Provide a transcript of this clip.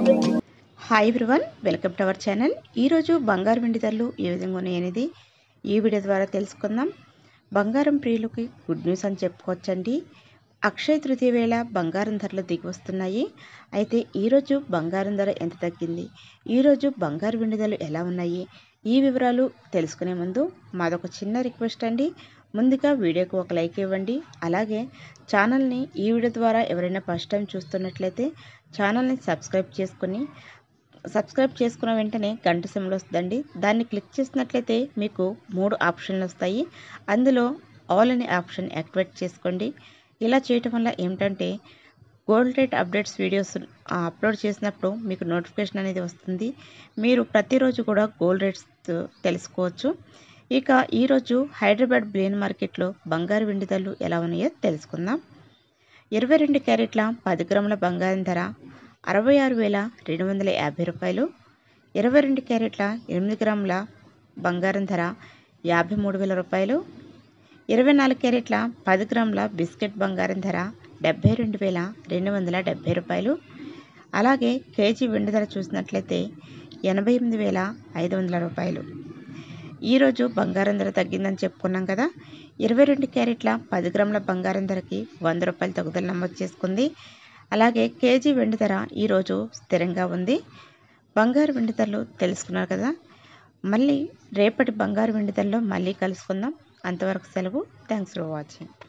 hi everyone welcome to our channel ఈరోజు బంగారు వెండి ధరలు ఏ విధంగా ఉన్నాయి అనేది ఈ వీడియో ద్వారా తెలుసుకుందాం బంగారం ప్రియులకి గుడ్ న్యూస్ అని చెప్పుకోవచ్చండి అక్షయ తృతీయ వేళ బంగారం ధరలు దిగి వస్తున్నాయి అయితే ఈరోజు బంగారం ధర ఎంత తగ్గింది ఈరోజు బంగారు వెండి ధరలు ఎలా ఉన్నాయి ఈ వివరాలు తెలుసుకునే ముందు మాదొక చిన్న రిక్వెస్ట్ అండి ముందుగా వీడియోకి ఒక లైక్ ఇవ్వండి అలాగే ఛానల్ని ఈ వీడియో ద్వారా ఎవరైనా ఫస్ట్ టైం చూస్తున్నట్లయితే ఛానల్ని సబ్స్క్రైబ్ చేసుకుని సబ్స్క్రైబ్ చేసుకున్న వెంటనే గంట సింబల్ వస్తుందండి దాన్ని క్లిక్ చేసినట్లయితే మీకు మూడు ఆప్షన్లు వస్తాయి అందులో ఆల్ అనే ఆప్షన్ యాక్టివేట్ చేసుకోండి ఇలా చేయటం వల్ల ఏమిటంటే gold rate updates videos upload చేసినప్పుడు మీకు నోటిఫికేషన్ అనేది వస్తుంది మీరు ప్రతిరోజు కూడా గోల్డ్ రేట్స్ తెలుసుకోవచ్చు ఇక ఈరోజు హైదరాబాద్ బ్లేన్ మార్కెట్లో బంగారు వెండి ధరలు ఎలా ఉన్నాయో తెలుసుకుందాం ఇరవై రెండు క్యారెట్ల పది గ్రాముల బంగారం ధర అరవై ఆరు వేల రెండు వందల యాభై రూపాయలు ఇరవై రెండు క్యారెట్ల ఎనిమిది గ్రాముల బంగారం ధర యాభై మూడు వేల రూపాయలు ఇరవై నాలుగు క్యారెట్ల పది గ్రాముల బిస్కెట్ బంగారం ధర డెబ్బై రెండు వేల రెండు వందల డెబ్బై రూపాయలు అలాగే కేజీ వెండి ధర చూసినట్లయితే ఎనభై ఎనిమిది వేల ఐదు వందల రూపాయలు ఈరోజు బంగారం ధర తగ్గిందని చెప్పుకున్నాం కదా ఇరవై రెండు క్యారెట్ల పది గ్రాముల బంగారం ధరకి వంద రూపాయల తగ్గుదల నమోదు చేసుకుంది అలాగే కేజీ వెండి ధర ఈరోజు స్థిరంగా ఉంది బంగారు వెండి ధరలు తెలుసుకున్నారు కదా మళ్ళీ రేపటి బంగారు వెండి ధరలో మళ్ళీ కలుసుకుందాం అంతవరకు సెలవు థ్యాంక్స్ ఫర్ వాచింగ్